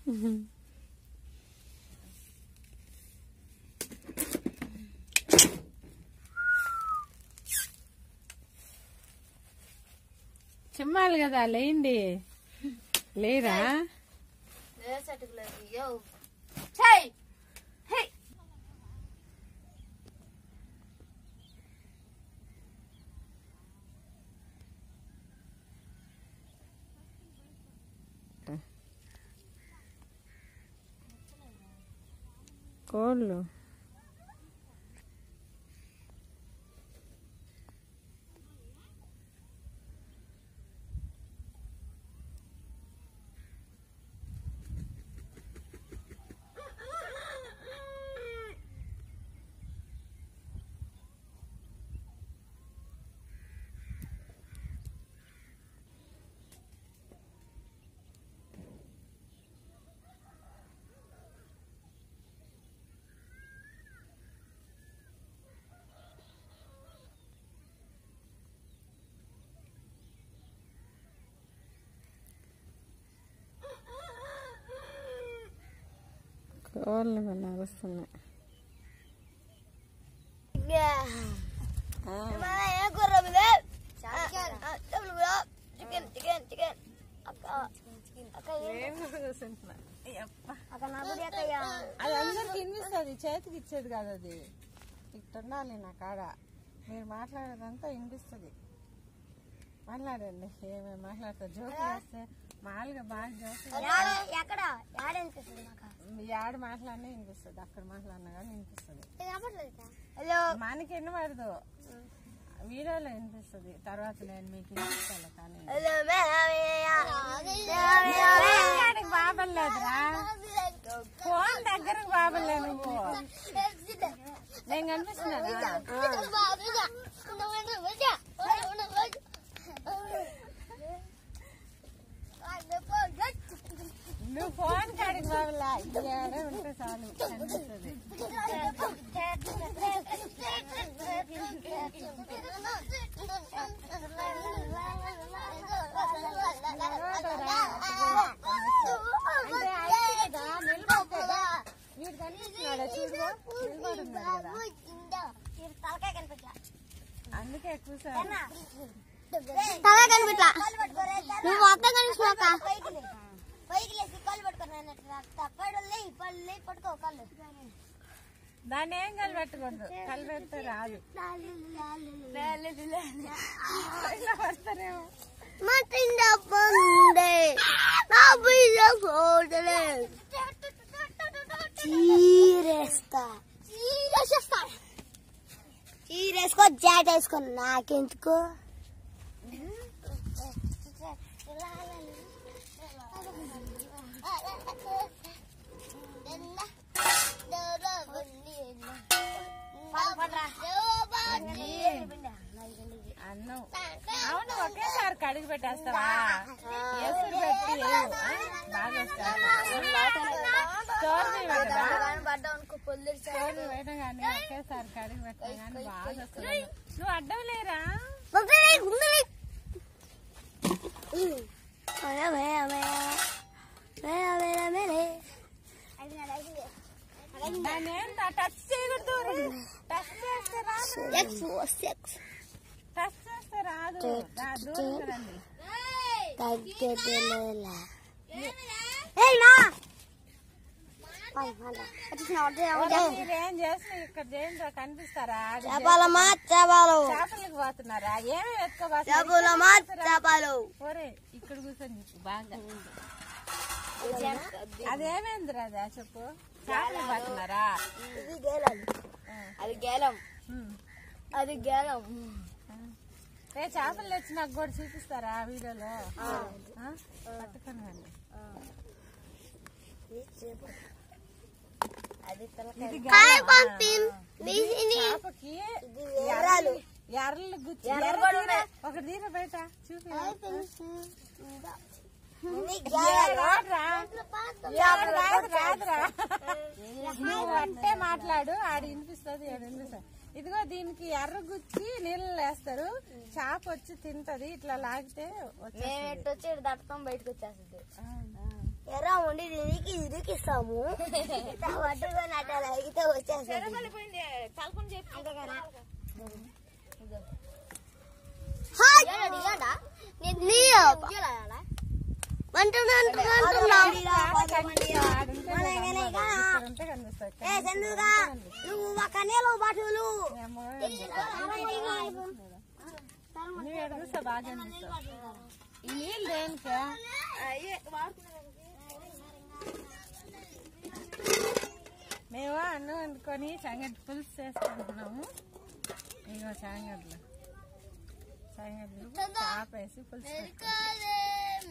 చిమ్మాలి కదా లేండి లేరా కోళ్ళు కోళ్ళు మన అరుస్తున్నాయి చికెన్ చికెన్ చికెన్ అక్క అక్క అక్క నాకు అక్కయ్య అది అందరికి వినిపిస్తుంది చేతికి ఇచ్చేది కాదు అది ఇక్కడ ఉండాలి నా కాడ మీరు మాట్లాడేదంతా వినిపిస్తుంది మాట్లాడండి ఏమేమి మాట్లాడతారు జోకులు వేస్తే మామూలుగా బాగా జోకులు యాడ- ఎక్కడ యాడనిపిస్తుంది నాకు ఈ ఆడ మాట్లాడినా వినిపిస్తుంది అక్కడ మాట్లాడినా కానీ వినిపిస్తుంది హలో మనకి వినబడదు వీడియోలో వినిపిస్తుంది తర్వాత నేను మీకు వినిపిస్తాను కానీ హలో కాడికి బాబలేదురా ఫోన్ దగ్గరకు బాబలే నువ్వు నేను కనిపిస్తున్నానా నువ్వు ఫోన్ కాడికి బాబలా ఇక్కడే ఉంటే చాలు కనిపిస్తుంది అంటే అయితే కదా నిలబడతాడా వీడు కనిపిస్తున్నాడా చూడు నిలబడున్నాడు కదా తలకాయ కనిపించా అందుకే కూర్చోాలి తల కనిపించా నువ్వు మొత్తం కనిపిస్తున్నాక పైకి లేసి కాళ్ళు పట్టుకున్నాను పడలే పళ్ళు పట్టుకో కాళ్ళు దాన్ని ఏం కలిపెట్టకూడదు కలిపెడితే రాదు ఇలా వస్తారేమో మతింద పొందే నా బిడ్డ చూడలే చీరేస్తా చీరేసేస్తా చీరేసుకో జాట్ వేసుకో నాకెందుకు అన్నం అవును ఒకేసారి కడిగి పెట్టేస్తావా ఎసురు పెట్టి వేయు, ఆ? బాగా స్టోర్ కదా స్టోర్ పోయినా కానీ ఒకేసారి కడిగి పెట్టినా కానీ బాగా వస్తుంది నువ్వు అడ్డం లేరా దాన్ని ఏం టచ్ చేయకూడదు టచ్ చేస్తే రాదు టచ్ చేస్తే రాదు రా, దూరంగా రండి మీరేం చేసిన ఇక్కడ చేయండి కనిపిస్తారా ఆడ చేపలమా చేపలు చేపలకు పోతున్నారా ఏమి ఎత్తుకోబోతున్నారు చేపలమా చేపలు ఒరే ఇక్కడ కూర్చొని చెప్పు బాగా అదేమేందిరా అదా చెప్పు చేపలు పోతున్నారా ఇది గేలం అది గేలం ఉమ్. అది గేలం ఏ చేపలు తెచ్చి నాకు కూడా చూపిస్తారా వీడియోలో ఆ? పట్టుకొని రండి అది ఇది కాయ గెల. పంపిం ఆ. చేపకి ఎర్రలు ఎర్రలు గుచ్చి ఎర్రలు ఎర్ర కూడా తీర. ఉన్నాయి. ఒకటి తీర బయట చూపి రాదురా. ఎవరు రాదు రాదురా నువ్వు అంటే మాట్లాడు ఆడ వినిపిస్తుంది ఆడ వినిపిస్తుంది ఇదిగో దీనికి ఎర్ర గుచ్చి నీళ్ళు వేస్తారు చేప వచ్చి తింటది ఇట్లా లాగితే వచ్చేస్తుంది. మేము ఎట్టు వచ్చి దట్టం బయటకు వచ్చేస్తుంది ఎర్ర ఉండి దీనికి ఇరికిస్తాము ఇట్లా పట్టుకొని అట్లా లాగితే వచ్చేస్తుంది ఉంటే కనిపిస్తాయి నువ్వు మా కన్నీళ్ళు బట్టులు నువ్వు ఎక్కడ చూస్తా బాగా అనిపిస్తావు ఈ నీళ్ళు దేనికా మేము అన్నం వండుకొని సంగటి పులుసు చేసుకుంటున్నాము ఇగో సంగట్లు సంగట్లు చాపేసి పులుసు పెట్టుకుంటాం.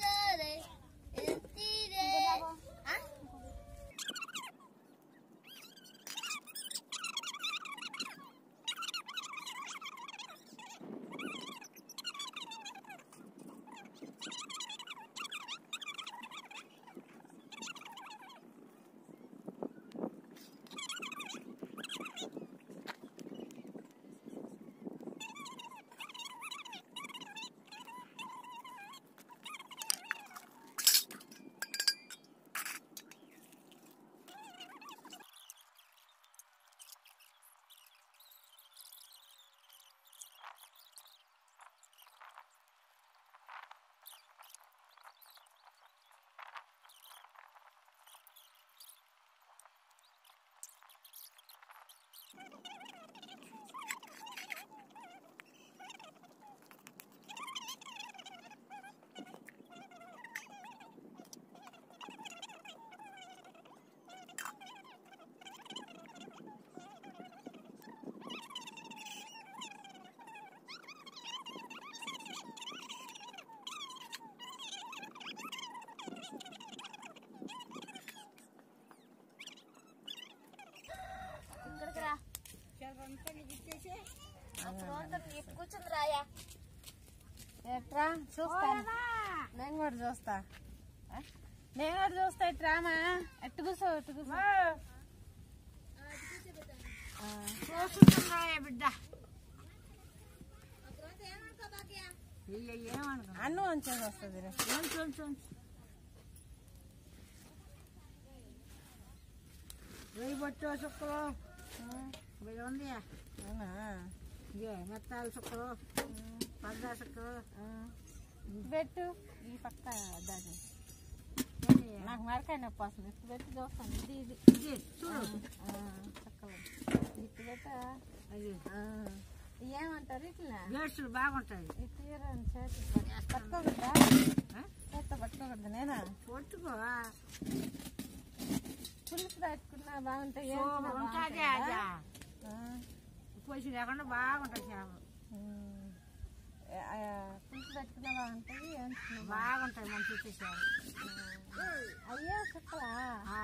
కూర్చుంది రాయా ఎట్రా చూస్తాను నేను కూడా చూస్తా ఆ? నేను కూడా చూస్తా ఇట్రామా ఎట్టు కూర్చో ఎట్టు కూర్చో ఆ. బిడ్డ అన్నం వంచేది వస్తుంది రే. వెయ్యి బొట్టు సుక్కలు వెయ్యి ఉంది అవునా ఇదే మెత్తాల సుక్కలు పద్దా సుక్కలు ఆ. పెట్టు ఈ పక్క దాని నాకు మరకాయ నొప్పి వస్తుంది ఇటు పెట్టి చూస్తాను ఇది ఇది ఇది చూడు ఆ, చక్కగా ఇటు పెట్ట అది ఆ. ఏమంటారు ఇట్లా గేట్సులు బాగుంటాయి ఇటు తీయరాని చేతి పట్టుకోకూడదా ఆ? చేత్తో పట్టుకోకూడదు నేనా పొట్టుకో పులుసు పెట్టుకున్నా బాగుంటాయి సూపర్ ఏంచినా ఉంటుంది బాగుంటాయా? అది ఆ. పొసి లేకుండా బాగుంటాయి చేపలు ఉమ్. ఆ, ఆ, పులుసు పెట్టుకున్నా బాగుంటాయి ఏంచుకున్నా బాగుంటాయి మంచి చేపలు అయ్యో చుక్కలా ఆ.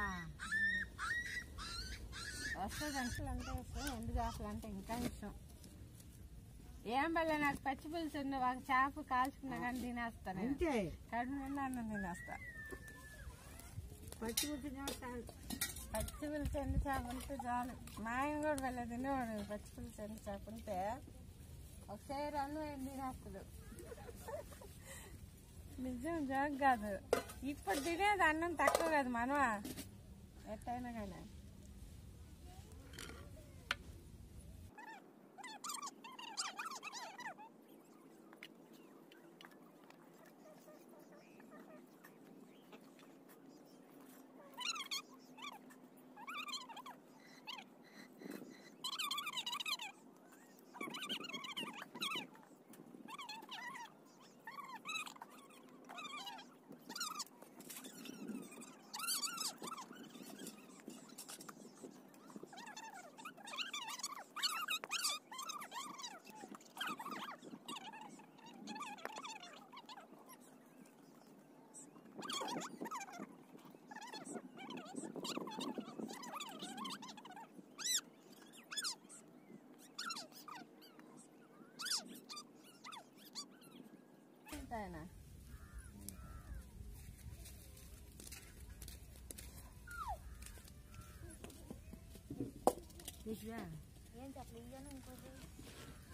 వస్తుంది అంచులు అంటే ఇష్టం ఎండు చేపలు అంటే ఇంకా ఇష్టం ఏం వల్ల నాకు పచ్చి పులుసు ఉన్న ఒక చేప కాల్చుకున్నా కానీ తినేస్తాను నేను. అంతే కడుపు నిండా అన్నం తినేస్తా పచ్చి పుట్టిన పచ్చి పులుసు ఎండు చేప ఉంటే చాలు మా ఆయన కూడా వెళ్ళే తినేవాడు పచ్చి పులుసు ఎండు చేప ఉంటే ఒకసారి అన్నం ఏం తినేస్తాడు నిజం జోక్ కాదు ఇప్పుడు తినేది అన్నం తక్కువ కాదు మనవా ఎట్టయినా కానీ ఆయన తీసురా ఏం చెప్పలేదు ఇంకోటి